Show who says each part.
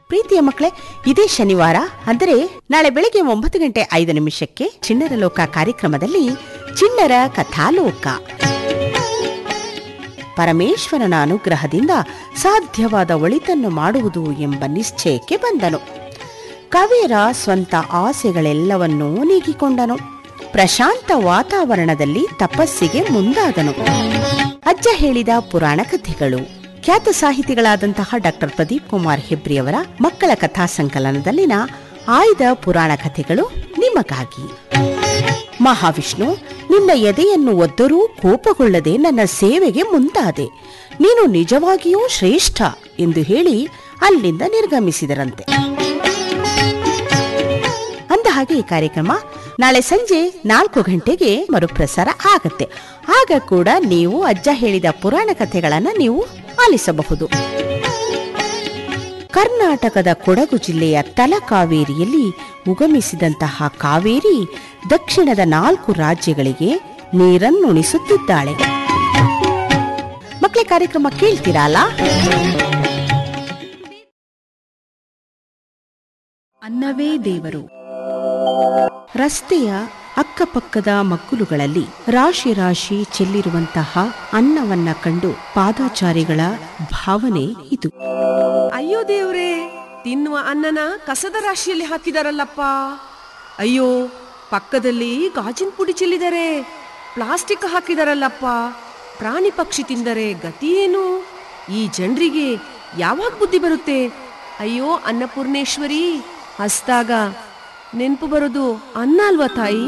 Speaker 1: ಪ್ರೀತಿಯ ಮಕ್ಕಳೇ ಇದೇ ಶನಿವಾರ ಅಂದರೆ ನಾಳೆ ಬೆಳಿಗ್ಗೆ ಒಂಬತ್ತು ಗಂಟೆ ಐದು ನಿಮಿಷಕ್ಕೆ ಚಿಣ್ಣರ ಲೋಕ ಕಾರ್ಯಕ್ರಮದಲ್ಲಿ ಚಿಣ್ಣರ ಕಥಾಲೋಕ ಪರಮೇಶ್ವರನ ಅನುಗ್ರಹದಿಂದ ಸಾಧ್ಯವಾದ ಒಳಿತನ್ನು ಮಾಡುವುದು ಎಂಬ ನಿಶ್ಚಯಕ್ಕೆ ಬಂದನು ಕವೀರ ಸ್ವಂತ ಆಸೆಗಳೆಲ್ಲವನ್ನೂ ನೀಗಿಕೊಂಡನು ಪ್ರಶಾಂತ ವಾತಾವರಣದಲ್ಲಿ ತಪಸ್ಸಿಗೆ ಮುಂದಾದನು ಅಜ್ಜ ಹೇಳಿದ ಪುರಾಣ ಕಥೆಗಳು ಖ್ಯಾತ ಸಾಹಿತಿಗಳಾದಂತಹ ಡಾಕ್ಟರ್ ಪ್ರದೀಪ್ ಕುಮಾರ್ ಹೆಬ್ರಿಯವರ ಮಕ್ಕಳ ಕಥಾ ಸಂಕಲನದಲ್ಲಿನ ಆಯ್ದ ಪುರಾಣ ಕಥೆಗಳು ನಿಮಗಾಗಿ ಮಹಾವಿಷ್ಣು ನಿನ್ನ ಎದೆಯನ್ನು ಒದ್ದರೂ ಕೋಪಗೊಳ್ಳದೆ ನನ್ನ ಸೇವೆಗೆ ಮುಂದಾದೆ ನೀನು ನಿಜವಾಗಿಯೂ ಶ್ರೇಷ್ಠ ಎಂದು ಹೇಳಿ ಅಲ್ಲಿಂದ ನಿರ್ಗಮಿಸಿದರಂತೆ ಅಂದ ಹಾಗೆ ಈ ಕಾರ್ಯಕ್ರಮ ನಾಳೆ ಸಂಜೆ ನಾಲ್ಕು ಗಂಟೆಗೆ ಮರುಪ್ರಸಾರ ಆಗತ್ತೆ ಆಗ ಕೂಡ ನೀವು ಅಜ್ಜ ಹೇಳಿದ ಪುರಾಣ ಕಥೆಗಳನ್ನ ನೀವು ಆಲಿಸಬಹುದು ಕರ್ನಾಟಕದ ಕೊಡಗು ಜಿಲ್ಲೆಯ ತಲಕಾವೇರಿಯಲ್ಲಿ ಉಗಮಿಸಿದಂತಹ ಕಾವೇರಿ ದಕ್ಷಿಣದ ನಾಲ್ಕು ರಾಜ್ಯಗಳಿಗೆ ನೀರನ್ನುಣಿಸುತ್ತಿದ್ದಾಳೆ ಮಕ್ಕಳ ಕಾರ್ಯಕ್ರಮ ಕೇಳ್ತೀರಲ್ಲ
Speaker 2: ಅನ್ನವೇ ದೇವರು
Speaker 1: ರಸ್ತೆಯ ಅಕ್ಕಪಕ್ಕದ ಮಗ್ಗುಲುಗಳಲ್ಲಿ ರಾಶಿ ರಾಶಿ ಚೆಲ್ಲಿರುವಂತಹ ಅನ್ನವನ್ನ ಕಂಡು ಪಾದಾಚಾರಿಗಳ ಭಾವನೆ ಇದು
Speaker 3: ಅಯ್ಯೋ ದೇವ್ರೇ ತಿನ್ನುವ ಅನ್ನನ ಕಸದ ರಾಶಿಯಲ್ಲಿ ಹಾಕಿದಾರಲ್ಲಪ್ಪ ಅಯ್ಯೋ ಪಕ್ಕದಲ್ಲಿ ಗಾಜಿನ ಪುಡಿ ಚೆಲ್ಲಿದರೆ ಪ್ಲಾಸ್ಟಿಕ್ ಹಾಕಿದಾರಲ್ಲಪ್ಪ ಪ್ರಾಣಿ ಪಕ್ಷಿ ತಿಂದರೆ ಗತಿ ಏನು ಈ ಜನರಿಗೆ ಯಾವಾಗ ಬುದ್ಧಿ ಬರುತ್ತೆ ಅಯ್ಯೋ ಅನ್ನಪೂರ್ಣೇಶ್ವರಿ ಹಸ್ದಾಗ ನೆನ್ಪು ಬರೋದು ಅನ್ನ ಅಲ್ವಾ ತಾಯಿ